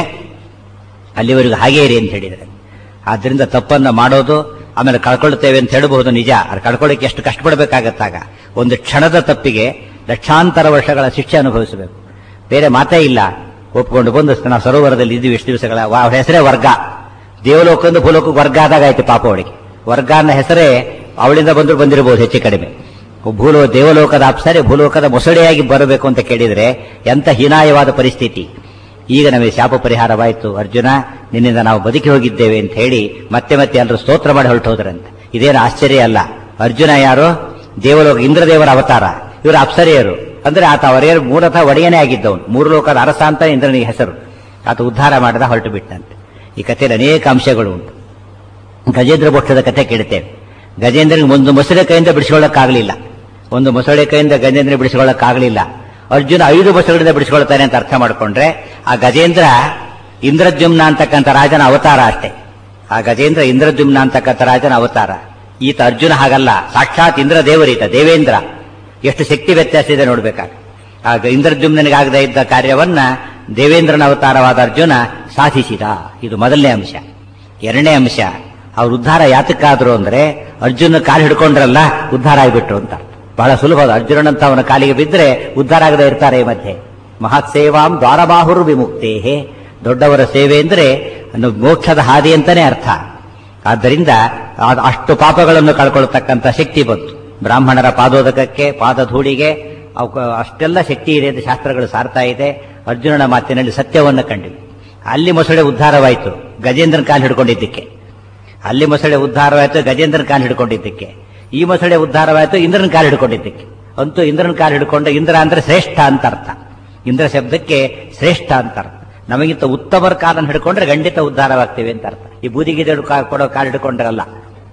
ಅಲ್ಲಿವರೆಗೂ ಹಾಗೇ ಇರಿ ಅಂತ ಹೇಳಿದರೆ ಆದ್ರಿಂದ ತಪ್ಪನ್ನ ಮಾಡೋದು ಆಮೇಲೆ ಕಳ್ಕೊಳ್ತೇವೆ ಅಂತ ಹೇಳಬಹುದು ನಿಜ ಅದು ಕಳ್ಕೊಳ್ಳಿಕ್ಕೆ ಎಷ್ಟು ಕಷ್ಟಪಡಬೇಕಾಗತ್ತಾಗ ಒಂದು ಕ್ಷಣದ ತಪ್ಪಿಗೆ ಲಕ್ಷಾಂತರ ವರ್ಷಗಳ ಶಿಕ್ಷೆ ಅನುಭವಿಸಬೇಕು ಬೇರೆ ಮಾತೇ ಇಲ್ಲ ಒಪ್ಕೊಂಡು ಬಂದು ನಾವು ಸರೋವರದಲ್ಲಿ ಇದ್ದೀವಿ ಎಷ್ಟು ದಿವಸಗಳ ಅವಳ ಹೆಸರೇ ವರ್ಗ ದೇವಲೋಕದಿಂದ ಭೂಲೋಕಕ್ಕೆ ವರ್ಗ ಆದಾಗ ಆಯ್ತು ಪಾಪ ಅವಳಿಗೆ ವರ್ಗ ಅನ್ನೋ ಹೆಸರೇ ಅವಳಿಂದ ಬಂದ್ರು ಬಂದಿರಬಹುದು ಹೆಚ್ಚು ಕಡಿಮೆ ಭೂಲೋ ದೇವಲೋಕದ ಅಪ್ಸರೆ ಭೂಲೋಕದ ಮೊಸಳೆಯಾಗಿ ಬರಬೇಕು ಅಂತ ಕೇಳಿದ್ರೆ ಎಂತ ಹೀನಾಯವಾದ ಪರಿಸ್ಥಿತಿ ಈಗ ನಮಗೆ ಶಾಪ ಪರಿಹಾರವಾಯಿತು ಅರ್ಜುನ ನಿನ್ನಿಂದ ನಾವು ಬದುಕಿ ಹೋಗಿದ್ದೇವೆ ಅಂತ ಹೇಳಿ ಮತ್ತೆ ಮತ್ತೆ ಎಲ್ಲರೂ ಸ್ತೋತ್ರ ಮಾಡಿ ಹೊರಟು ಹೋದ್ರಂತೆ ಇದೇನು ಆಶ್ಚರ್ಯ ಅಲ್ಲ ಅರ್ಜುನ ಯಾರು ದೇವಲೋಕ ಇಂದ್ರದೇವರ ಅವತಾರ ಇವರು ಅಪ್ಸರೆಯರು ಅಂದ್ರೆ ಆತ ಅವರೇರು ಮೂಲತಃ ಒಡೆಯನೇ ಆಗಿದ್ದವನು ಮೂರು ಲೋಕದ ಅರಸ ಅಂತ ಇಂದ್ರನಿಗೆ ಹೆಸರು ಆತ ಉದ್ಧಾರ ಮಾಡದ ಹೊರಟು ಬಿಟ್ಟಂತೆ ಈ ಕಥೆಯಲ್ಲಿ ಅನೇಕ ಅಂಶಗಳು ಉಂಟು ಗಜೇಂದ್ರ ಮೋಕ್ಷದ ಕಥೆ ಕೇಳ್ತೇವೆ ಗಜೇಂದ್ರನಿಗೆ ಒಂದು ಮೊಸಳೆ ಕೈಯಿಂದ ಬಿಡಿಸಿಕೊಳ್ಳಕ್ಕಾಗಲಿಲ್ಲ ಒಂದು ಮೊಸಳೆ ಕೈಯಿಂದ ಗಜೇಂದ್ರ ಬಿಡಿಸಿಕೊಳ್ಳಕ್ಕಾಗಲಿಲ್ಲ ಅರ್ಜುನ ಐದು ಮೊಸಳೆಗಳಿಂದ ಬಿಡಿಸಿಕೊಳ್ತಾನೆ ಅಂತ ಅರ್ಥ ಮಾಡಿಕೊಂಡ್ರೆ ಆ ಗಜೇಂದ್ರ ಇಂದ್ರದ್ಯುಮ್ನ ಅಂತಕ್ಕಂಥ ರಾಜನ ಅವತಾರ ಅಷ್ಟೇ ಆ ಗಜೇಂದ್ರ ಇಂದ್ರದ್ಯುಮ್ನ ಅಂತಕ್ಕಂಥ ರಾಜನ ಅವತಾರ ಈತ ಅರ್ಜುನ ಹಾಗಲ್ಲ ಸಾಕ್ಷಾತ್ ಇಂದ್ರ ದೇವರೀತ ದೇವೇಂದ್ರ ಎಷ್ಟು ಶಕ್ತಿ ವ್ಯತ್ಯಾಸ ಇದೆ ನೋಡ್ಬೇಕಾಗ ಆಗ ಇಂದ್ರದ್ಯುಮ್ನಿಗಾಗದೇ ಇದ್ದ ಕಾರ್ಯವನ್ನ ದೇವೇಂದ್ರನ ಅವತಾರವಾದ ಅರ್ಜುನ ಸಾಧಿಸಿದ ಇದು ಮೊದಲನೇ ಅಂಶ ಎರಡನೇ ಅಂಶ ಅವ್ರ ಉದ್ಧಾರ ಯಾತಕ್ಕಾದ್ರು ಅಂದ್ರೆ ಅರ್ಜುನ ಕಾಲು ಹಿಡ್ಕೊಂಡ್ರಲ್ಲ ಉದ್ಧಾರ ಆಗಿಬಿಟ್ರು ಅಂತ ಬಹಳ ಸುಲಭ ಅರ್ಜುನನಂತ ಅವನ ಕಾಲಿಗೆ ಬಿದ್ದರೆ ಉದ್ಧಾರ ಆಗದೆ ಇರ್ತಾರೆ ಈ ಮಧ್ಯೆ ಮಹತ್ ಸೇವಾಂ ದ್ವಾರಬಾಹುರು ವಿಮುಕ್ತೇ ದೊಡ್ಡವರ ಸೇವೆ ಅಂದ್ರೆ ಮೋಕ್ಷದ ಹಾದಿ ಅಂತಾನೆ ಅರ್ಥ ಆದ್ದರಿಂದ ಅಷ್ಟು ಪಾಪಗಳನ್ನು ಕಳ್ಕೊಳ್ತಕ್ಕಂಥ ಶಕ್ತಿ ಬಂತು ಬ್ರಾಹ್ಮಣರ ಪಾದೋದಕಕ್ಕೆ ಪಾದಧೂಳಿಗೆ ಅಷ್ಟೆಲ್ಲ ಶಕ್ತಿ ಇದೆ ಅಂತ ಶಾಸ್ತ್ರಗಳು ಸಾರ್ತಾ ಇದೆ ಅರ್ಜುನನ ಮಾತಿನಲ್ಲಿ ಸತ್ಯವನ್ನು ಕಂಡಿವೆ ಅಲ್ಲಿ ಮೊಸಳೆ ಉದ್ಧಾರವಾಯಿತು ಗಜೇಂದ್ರನ ಕಾಲು ಹಿಡ್ಕೊಂಡಿದ್ದಕ್ಕೆ ಅಲ್ಲಿ ಮೊಸಳೆ ಉದ್ಧಾರವಾಯಿತು ಗಜೇಂದ್ರನ ಕಾಲು ಹಿಡ್ಕೊಂಡಿದ್ದಕ್ಕೆ ಈ ಮೊಸಳೆ ಉದ್ಧಾರವಾಯಿತು ಇಂದ್ರನ ಕಾಲು ಹಿಡ್ಕೊಂಡಿದ್ದಕ್ಕೆ ಅಂತೂ ಇಂದ್ರನ ಕಾಲು ಹಿಡ್ಕೊಂಡ ಇಂದ್ರ ಅಂದ್ರೆ ಶ್ರೇಷ್ಠ ಅಂತ ಅರ್ಥ ಇಂದ್ರ ಶಬ್ದಕ್ಕೆ ಶ್ರೇಷ್ಠ ಅಂತ ಅರ್ಥ ನಮಗಿಂತ ಉತ್ತಮರ ಕಾಲನ್ನು ಹಿಡ್ಕೊಂಡ್ರೆ ಖಂಡಿತ ಉದ್ಧಾರವಾಗ್ತೇವೆ ಅಂತ ಅರ್ಥ ಈ ಬೂದಿಗೆ ಕೊಡೋ ಕಾಲು ಹಿಡ್ಕೊಂಡ್ರಲ್ಲ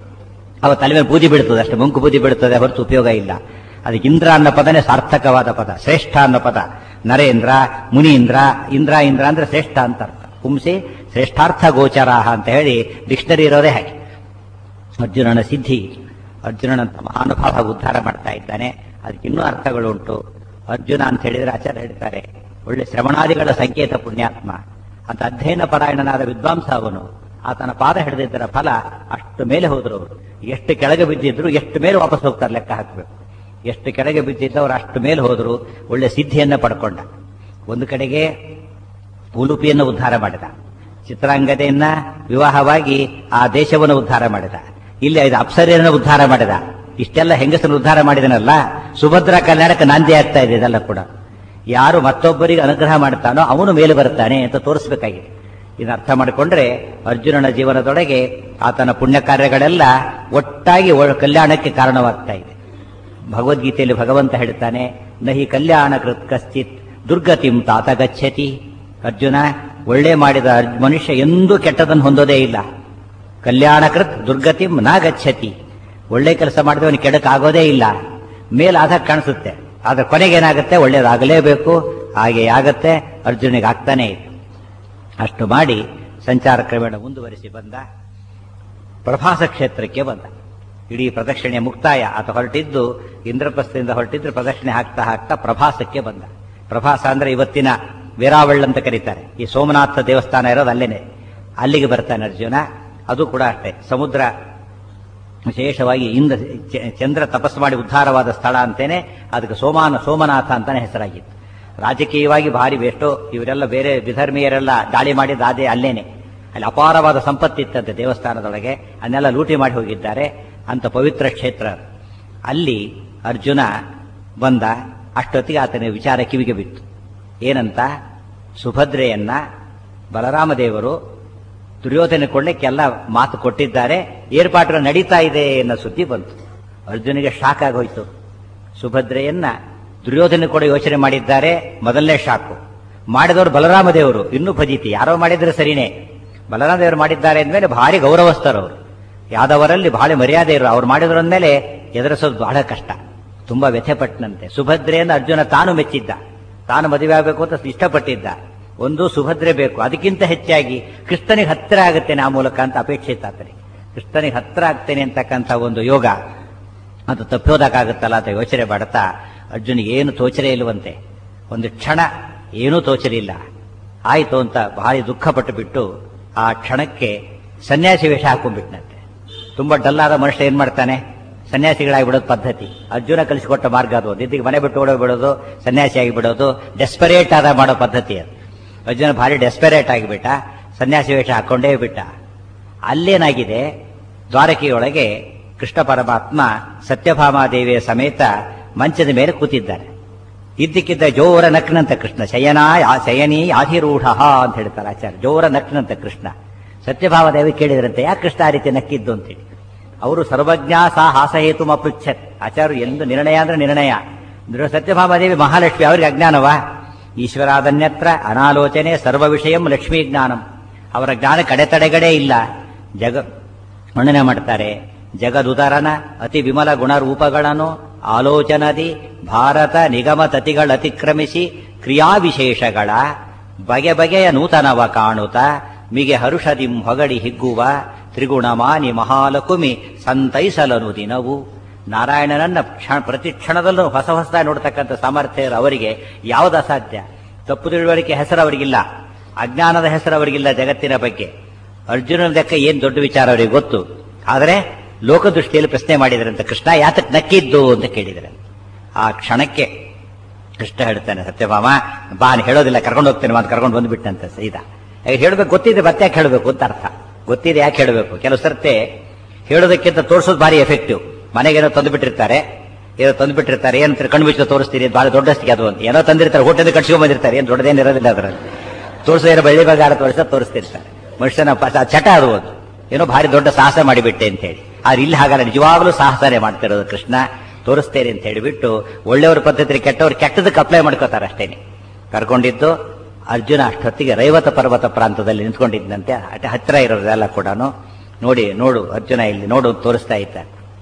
ಅವ ತಲೆ ಮೇಲೆ ಬೂದಿ ಬಿಡ್ತದೆ ಅಷ್ಟೇ ಮುಂಕು ಬೂದಿ ಬಿಡ್ತದೆ ಹೊರತು ಉಪಯೋಗ ಇಲ್ಲ ಅದಕ್ಕೆ ಇಂದ್ರ ಅನ್ನೋ ಪದನೇ ಸಾರ್ಥಕವಾದ ಪದ ಶ್ರೇಷ್ಠ ಅನ್ನೋ ಪದ ನರೇಂದ್ರ ಮುನೀಂದ್ರ ಇಂದ್ರ ಇಂದ್ರ ಅಂದ್ರೆ ಶ್ರೇಷ್ಠ ಅಂತ ಅರ್ಥ ಪುಂಸಿ ಶ್ರೇಷ್ಠಾರ್ಥ ಗೋಚರಾಹ ಅಂತ ಹೇಳಿ ಡಿಕ್ಷನರಿ ಇರೋದೇ ಹಾಗೆ ಅರ್ಜುನನ ಸಿದ್ಧಿ ಅರ್ಜುನನಂತ ಮಹಾನುಭಾವ ಉದ್ಧಾರ ಮಾಡ್ತಾ ಇದ್ದಾನೆ ಅದಕ್ಕೆ ಇನ್ನೂ ಅರ್ಥಗಳು ಉಂಟು ಅರ್ಜುನ ಅಂತ ಹೇಳಿದ್ರೆ ಆಚಾರ್ಯ ಹೇಳ್ತಾರೆ ಒಳ್ಳೆ ಶ್ರವಣಾದಿಗಳ ಸಂಕೇತ ಪುಣ್ಯಾತ್ಮ ಅಂತ ಅಧ್ಯಯನ ಪರಾಯಣನಾದ ವಿದ್ವಾಂಸ ಅವನು ಆತನ ಪಾದ ಹಿಡಿದಿದ್ದರ ಫಲ ಅಷ್ಟು ಮೇಲೆ ಹೋದ್ರು ಅವರು ಎಷ್ಟು ಕೆಳಗೆ ಬಿದ್ದಿದ್ರು ಎಷ್ಟು ಮೇಲೆ ವಾಪಸ್ ಹೋಗ್ತಾರೆ ಲೆಕ್ಕ ಹಾಕಬೇಕು ಎಷ್ಟು ಕೆಳಗೆ ಬಿದ್ದಿದ್ದವರು ಅಷ್ಟು ಮೇಲೆ ಹೋದ್ರು ಒಳ್ಳೆ ಸಿದ್ಧಿಯನ್ನ ಪಡ್ಕೊಂಡ ಒಂದು ಕಡೆಗೆ ಉಲುಪಿಯನ್ನು ಉದ್ಧಾರ ಮಾಡಿದ ಚಿತ್ರಾಂಗದೆಯನ್ನ ವಿವಾಹವಾಗಿ ಆ ದೇಶವನ್ನು ಉದ್ಧಾರ ಮಾಡಿದ ಇಲ್ಲಿ ಐದು ಅಪ್ಸರಿಯನ್ನು ಉದ್ಧಾರ ಮಾಡಿದ ಇಷ್ಟೆಲ್ಲ ಹೆಂಗಸನ್ನು ಉದ್ಧಾರ ಮಾಡಿದನಲ್ಲ ಸುಭದ್ರ ಕಲ್ಯಾಣಕ್ಕೆ ನಾಂದಿ ಆಗ್ತಾ ಇದೆ ಇದೆಲ್ಲ ಕೂಡ ಯಾರು ಮತ್ತೊಬ್ಬರಿಗೆ ಅನುಗ್ರಹ ಮಾಡ್ತಾನೋ ಅವನು ಮೇಲೆ ಬರ್ತಾನೆ ಅಂತ ತೋರಿಸಬೇಕಾಗಿದೆ ಇದನ್ನ ಅರ್ಥ ಮಾಡಿಕೊಂಡ್ರೆ ಅರ್ಜುನನ ಜೀವನದೊಳಗೆ ಆತನ ಪುಣ್ಯ ಕಾರ್ಯಗಳೆಲ್ಲ ಒಟ್ಟಾಗಿ ಒಳ- ಕಲ್ಯಾಣಕ್ಕೆ ಕಾರಣವಾಗ್ತಾ ಇದೆ ಭಗವದ್ಗೀತೆಯಲ್ಲಿ ಭಗವಂತ ಹೇಳ್ತಾನೆ ನಹಿ ಕಲ್ಯಾಣ ಕೃತ್ ಕಶ್ಚಿತ್ ದುರ್ಗತಿಂ ತಾತ ಗಚ್ಚತಿ ಅರ್ಜುನ ಒಳ್ಳೆ ಮಾಡಿದ ಅರ್ಜ್- ಮನುಷ್ಯ ಎಂದೂ ಕೆಟ್ಟದನ್ನು ಹೊಂದೋದೇ ಇಲ್ಲ ಕಲ್ಯಾಣಕೃತ್ ದುರ್ಗತಿಂ ನಾ ಗಚ್ಚತಿ ಒಳ್ಳೆ ಕೆಲಸ ಮಾಡಿದವನು ಕೆಡಕಾಗೋದೇ ಇಲ್ಲ ಮೇಲೆ ಆದ ಕಾಣಿಸುತ್ತೆ ಆದ್ರೆ ಕೊನೆಗೇನಾಗುತ್ತೆ ಒಳ್ಳೇದಾಗಲೇಬೇಕು ಹಾಗೆ ಆಗತ್ತೆ ಅರ್ಜುನಿಗೆ ಆಗ್ತಾನೆ ಇದೆ ಅಷ್ಟು ಮಾಡಿ ಸಂಚಾರ ಕ್ರಮೇಣ ಮುಂದುವರಿಸಿ ಬಂದ ಪ್ರಭಾಸ ಕ್ಷೇತ್ರಕ್ಕೆ ಬಂದ ಇಡೀ ಪ್ರದಕ್ಷಿಣೆ ಮುಕ್ತಾಯ ಆತ ಹೊರಟಿದ್ದು ಇಂದ್ರಪ್ರಸ್ಥದಿಂದ ಹೊರಟಿದ್ದು ಪ್ರದಕ್ಷಿಣೆ ಹಾಕ್ತಾ ಹಾಕ್ತಾ ಪ್ರಭಾಸಕ್ಕೆ ಬಂದ ಪ್ರಭಾಸ ಅಂದ್ರೆ ಇವತ್ತಿನ ವೇರಾವಳ್ ಅಂತ ಕರೀತಾರೆ ಈ ಸೋಮನಾಥ ದೇವಸ್ಥಾನ ಇರೋದು ಅಲ್ಲೇನೆ ಅಲ್ಲಿಗೆ ಬರ್ತಾನೆ ಅರ್ಜುನ ಅದು ಕೂಡ ಅಷ್ಟೇ ಸಮುದ್ರ ವಿಶೇಷವಾಗಿ ಇಂದ್ರ ಚ- ಚಂದ್ರ ತಪಸ್ಸು ಮಾಡಿ ಉದ್ಧಾರವಾದ ಸ್ಥಳ ಅಂತೇನೆ ಅದಕ್ಕೆ ಸೋಮಾನ ಸೋಮನಾಥ ಅಂತಾನೆ ಹೆಸರಾಗಿತ್ತು ರಾಜಕೀಯವಾಗಿ ಭಾರಿ ಎಷ್ಟೋ ಇವರೆಲ್ಲ ಬೇರೆ ವಿಧರ್ಮೀಯರೆಲ್ಲ ದಾಳಿ ಮಾಡಿದ ಅದೇ ಅಲ್ಲೇನೆ ಅಲ್ಲಿ ಅಪಾರವಾದ ಸಂಪತ್ತಿತ್ತಂತೆ ದೇವಸ್ಥಾನದೊಳಗೆ ಅದನ್ನೆಲ್ಲ ಲೂಟಿ ಮಾಡಿ ಹೋಗಿದ್ದಾರೆ ಅಂತ ಪವಿತ್ರ ಕ್ಷೇತ್ರ ಅದು. ಅಲ್ಲಿ ಅರ್ಜುನ ಬಂದ ಅಷ್ಟೊತ್ತಿಗೆ ಆತನ ವಿಚಾರ ಕಿವಿಗೆ ಬಿತ್ತು ಏನಂತ ಸುಭದ್ರೆಯನ್ನ ಬಲರಾಮ ದೇವರು ದುರ್ಯೋಧನ ಕೊಡ್ಲಿಕ್ಕೆಲ್ಲ ಮಾತು ಕೊಟ್ಟಿದ್ದಾರೆ ಏರ್ಪಾಟು ನಡೀತಾ ಇದೆ ಅನ್ನೋ ಸುದ್ದಿ ಬಂತು ಅರ್ಜುನಿಗೆ ಶಾಕ್ ಆಗೋಯ್ತು ಸುಭದ್ರೆಯನ್ನ ದುರ್ಯೋಧನ ಕೂಡ ಯೋಚನೆ ಮಾಡಿದ್ದಾರೆ ಮೊದಲನೇ ಶಾಕು ಮಾಡಿದವರು ಬಲರಾಮ ದೇವರು ಇನ್ನೂ ಫಜೀತಿ ಯಾರೋ ಮಾಡಿದ್ರೆ ಸರಿನೇ ಬಲರಾಮ ದೇವರು ಮಾಡಿದ್ದಾರೆ ಅಂದ್ಮೇಲೆ ಭಾರಿ ಗೌರವಸ್ಥರು ಅವರು ಯಾದವರಲ್ಲಿ ಬಹಳ ಮರ್ಯಾದೆ ಇರು ಅವ್ರು ಮಾಡಿದ್ರು ಅಂದ್ಮೇಲೆ ಎದುರಿಸೋದು ಬಹಳ ಕಷ್ಟ ತುಂಬಾ ವ್ಯಥೆಪಟ್ಟನಂತೆ ಸುಭದ್ರೆಯನ್ನು ಅರ್ಜುನ ತಾನು ಮೆಚ್ಚಿದ್ದ ತಾನು ಮದುವೆ ಆಗಬೇಕು ಅಂತ ಇಷ್ಟಪಟ್ಟಿದ್ದ ಒಂದು ಸುಭದ್ರೆ ಬೇಕು ಅದಕ್ಕಿಂತ ಹೆಚ್ಚಾಗಿ ಕೃಷ್ಣನಿಗೆ ಹತ್ತಿರ ಆಗುತ್ತೇನೆ ಆ ಮೂಲಕ ಅಂತ ಅಪೇಕ್ಷೆ ಇತ್ತು ಆತನಿಗೆ ಕೃಷ್ಣನಿಗೆ ಹತ್ತಿರ ಆಗ್ತೇನೆ ಅಂತಕ್ಕಂಥ ಒಂದು ಯೋಗ ಅದು ತಪ್ಪೋದಕ್ಕಾಗುತ್ತಲ್ಲ ಅಂತ ಯೋಚನೆ ಮಾಡುತ್ತಾ ಅರ್ಜುನಿಗೆ ಏನು ತೋಚನೆ ಇಲ್ಲವಂತೆ ಒಂದು ಕ್ಷಣ ಏನೂ ತೋಚಲಿಲ್ಲ ಆಯ್ತು ಅಂತ ಭಾರಿ ದುಃಖಪಟ್ಟು ಬಿಟ್ಟು ಆ ಕ್ಷಣಕ್ಕೆ ಸನ್ಯಾಸಿ ವೇಷ ಹಾಕೊಂಡ್ಬಿಟ್ನಂತೆ ತುಂಬಾ ಡಲ್ಲಾದ ಮನುಷ್ಯ ಏನ್ ಮಾಡ್ತಾನೆ ಸನ್ಯಾಸಿಗಳಾಗಿ ಬಿಡೋದು ಪದ್ಧತಿ ಅರ್ಜುನ ಕಲಿಸಿಕೊಟ್ಟ ಮಾರ್ಗ ಅದು ದಿದ್ದಿಗೆ ಮನೆ ಬಿಟ್ಟು ಓಡೋಗಿ ಬಿಡೋದು ಸನ್ಯಾಸಿಯಾಗಿ ಬಿಡೋದು ಡೆಸ್ಪರೇಟ್ ಆದ ಮಾಡೋ ಪದ್ಧತಿ ಅದು ಅರ್ಜುನ ಭಾರಿ ಡೆಸ್ಪರೇಟ್ ಆಗಿಬಿಟ್ಟ ಸನ್ಯಾಸಿ ವೇಷ ಹಾಕೊಂಡೇ ಬಿಟ್ಟ ಅಲ್ಲೇನಾಗಿದೆ ದ್ವಾರಕೆಯೊಳಗೆ ಕೃಷ್ಣ ಪರಮಾತ್ಮ ಸತ್ಯಭಾಮಾದೇವಿಯ ಸಮೇತ ಮಂಚದ ಮೇಲೆ ಕೂತಿದ್ದಾರೆ ಇದ್ದಕ್ಕಿದ್ದ ಜೋರ ನಕ್ನಂತ ಕೃಷ್ಣ ಶಯನ ಯಾ- ಶಯನಿ ಆಧಿರೂಢ ಅಂತ ಹೇಳ್ತಾರೆ ಆಚಾರ್ಯ ಜೋರ ನಕ್ನಂತ ಕೃಷ್ಣ ಸತ್ಯಭಾಮದೇವಿ ಕೇಳಿದ್ರಂತೆ ಯಾಕೆ ಕೃಷ್ಣ ಆ ರೀತಿ ನಕ್ಕಿದ್ದು ಅಂತೇಳಿ ಅವರು ಸರ್ವಜ್ಞ ಸಾ ಹಾಸಹೇತು ಅಪೃಚ್ಛತ್ ಆಚಾರ್ಯ ಎಂದು ನಿರ್ಣಯ ಅಂದ್ರೆ ನಿರ್ಣಯ ಅಂದ್ರೆ ಸತ್ಯಭಾಮದೇವಿ ಮಹಾಲಕ್ಷ್ಮಿ ಅವರಿಗೆ ಅಜ್ಞಾನವಾ ಈಶ್ವರಾದನ್ಯತ್ರ ಅನಾಲೋಚನೆ ಸರ್ವ ವಿಷಯಂ ಲಕ್ಷ್ಮೀ ಜ್ಞಾನಂ ಅವರ ಜ್ಞಾನ ಕಡೆತಡೆಗಡೆ ಇಲ್ಲ ಜಗ ವರ್ಣನೆ ಮಾಡ್ತಾರೆ ಜಗದುದರನ ಅತಿ ವಿಮಲ ಗುಣರೂಪಗಳನ್ನು ಆಲೋಚನದಿ ಭಾರತ ನಿಗಮ ತತಿಗಳ ಅತಿಕ್ರಮಿಸಿ ಕ್ರಿಯಾವಿಶೇಷಗಳ ಬಗೆ ಬಗೆಯ ನೂತನವ ಕಾಣುತ್ತ ಮಿಗೆ ಹರುಷದಿಂ ಹೊಗಡಿ ಹಿಗ್ಗುವ ತ್ರಿಗುಣಮಾನಿ ಮಹಾಲಕುಮಿ ಸಂತೈಸಲನು ದಿನವು ನಾರಾಯಣನನ್ನ ಕ್ಷಣ ಪ್ರತಿ ಕ್ಷಣದಲ್ಲೂ ಹೊಸ ಹೊಸದಾಗಿ ನೋಡ್ತಕ್ಕಂಥ ಸಾಮರ್ಥ್ಯ ಇರೋ ಅವರಿಗೆ ಯಾವುದು ಅಸಾಧ್ಯ ತಪ್ಪು ತಿಳುವಳಿಕೆ ಹೆಸರು ಅವರಿಗಿಲ್ಲ ಅಜ್ಞಾನದ ಹೆಸರು ಅವರಿಗಿಲ್ಲ ಜಗತ್ತಿನ ಬಗ್ಗೆ ಅರ್ಜುನನ ಲೆಕ್ಕ ಏನ್ ದೊಡ್ಡ ವಿಚಾರ ಅವರಿಗೆ ಗೊತ್ತು ಆದರೆ ಲೋಕದೃಷ್ಟಿಯಲ್ಲಿ ಪ್ರಶ್ನೆ ಮಾಡಿದ್ರಂತೆ ಕೃಷ್ಣ ಯಾತಕ್ ನಕ್ಕಿದ್ದು ಅಂತ ಕೇಳಿದ್ರೆ ಆ ಕ್ಷಣಕ್ಕೆ ಕೃಷ್ಣ ಹೇಳ್ತಾನೆ ಸತ್ಯಭಾಮ ಬಾ ನೀನ್ ಹೇಳೋದಿಲ್ಲ ಕರ್ಕೊಂಡು ಹೋಗ್ತೇನೆ ಅಂತ ಕರ್ಕೊಂಡು ಬಂದ್ಬಿಟ್ಟಂತೆ ಸೀದಾ ಈಗ ಹೇಳ್ಬೇಕು ಗೊತ್ತಿದೆ ಮತ್ತೆ ಯಾಕೆ ಹೇಳಬೇಕು ಅಂತ ಅರ್ಥ ಗೊತ್ತಿದೆ ಯಾಕೆ ಹೇಳಬೇಕು ಕೆಲವು ಸರ್ತೆ ಹೇಳೋದಕ್ಕಿಂತ ತೋರಿಸೋದು ಭಾರಿ ಎಫೆಕ್ಟಿವ್ ಮನೆಗೇನೋ ತಂದು ಬಿಟ್ಟಿರ್ತಾರೆ ಏನೋ ತಂದು ಬಿಟ್ಟಿರ್ತಾರೆ ಏನಂತ ಕಣ್ಣು ಮುಚ್ಚ ತೋರಿಸ್ತೀರಿ ಬಹಳ ದೊಡ್ಡಸ್ತಿಗೆ ಅದು ಅಂತ ಏನೋ ತಂದಿರ್ತಾರೆ ಹೋಟೆಲ್ ಕಟ್ಸ್ಕೊಂಡ್ ಬಂದಿರ್ತಾರೆ ಏನು ದೊಡ್ಡದೇನು ಇರೋದಿಲ್ಲ ಅದರಲ್ಲಿ ತೋರಿಸೋ ಏನೋ ಬೆಳ್ಳಿ ಬಂಗಾರ ತೋರಿಸ ತೋರಿಸ್ತಿರ್ತಾರೆ ಮನುಷ್ಯನ ಪ- ಆ ಚಟ ಅದು ಒಂದು ಏನೋ ಭಾರಿ ದೊಡ್ಡ ಸಾಹಸ ಮಾಡಿಬಿಟ್ಟೆ ಅಂತ ಹೇಳಿ ಆದ್ರೆ ಇಲ್ಲಿ ಹಾಗಲ್ಲ ನಿಜವಾಗ್ಲೂ ಸಾಹಸನೇ ಮಾಡ್ತಿರೋದು ಕೃಷ್ಣ ತೋರಿಸ್ತೇನೆ ಅಂತ ಹೇಳಿಬಿಟ್ಟು ಒಳ್ಳೆಯವ್ರ ಪದ್ಧತಿ ಕೆಟ್ಟವ್ರು ಕೆಟ್ಟದಕ್ಕೆ ಅಪ್ಲೈ ಮಾಡ್ಕೋತಾರೆ ಅಷ್ಟೇನೆ ಕರ್ಕೊಂಡಿದ್ದು ಅರ್ಜುನ ಅಷ್ಟೊತ್ತಿಗೆ ರೈವತ ಪರ್ವತ ಪ್ರಾಂತದಲ್ಲಿ ನಿಂತ್ಕೊಂಡಿದ್ದಂತೆ ಅಟ ಹತ್ತಿರ ಇರೋದೆಲ್ಲ ಕೂಡ ನೋಡಿ ನೋಡು ಅರ್ಜುನ ಇಲ್ಲಿ ನೋಡು ತೋರಿಸ್ತಾ ಇದ್ದ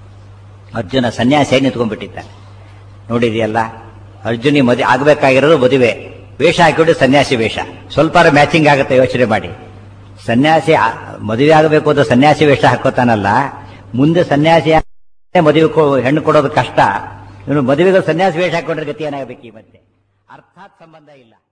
ಅರ್ಜುನ ಸನ್ಯಾಸಿಯಾಗಿ ನಿಂತ್ಕೊಂಡ್ಬಿಟ್ಟಿದ್ದಾನೆ ನೋಡಿದೆಯಲ್ಲ ಅರ್ಜುನಿ ಮದುವೆ ಆಗ್ಬೇಕಾಗಿರೋದು ಮದುವೆ ವೇಷ ಹಾಕಿಬಿಟ್ಟು ಸನ್ಯಾಸಿ ವೇಷ ಸ್ವಲ್ಪ ಮ್ಯಾಚಿಂಗ್ ಆಗುತ್ತೆ ಯೋಚನೆ ಮಾಡಿ ಸನ್ಯಾಸಿ ಆ- ಮದುವೆ ಆಗಬೇಕು ಅಂತ ಸನ್ಯಾಸಿ ವೇಷ ಹಾಕೋತಾನಲ್ಲ ಮುಂದೆ ಸನ್ಯಾಸಿ ಆಗಿ ಮದುವೆ ಕೊ- ಹೆಣ್ಣು ಕೊಡೋದು ಕಷ್ಟ ಇವನು ಮದುವೆಗೆ ಸನ್ಯಾಸಿ ವೇಷ ಹಾಕೊಂಡ್ರೆ ಗತಿ ಏನಾಗಬೇಕು ಈ ಮತ್ತೆ ಅರ್ಥಾತ್ ಸಂಬಂಧ ಇಲ್ಲ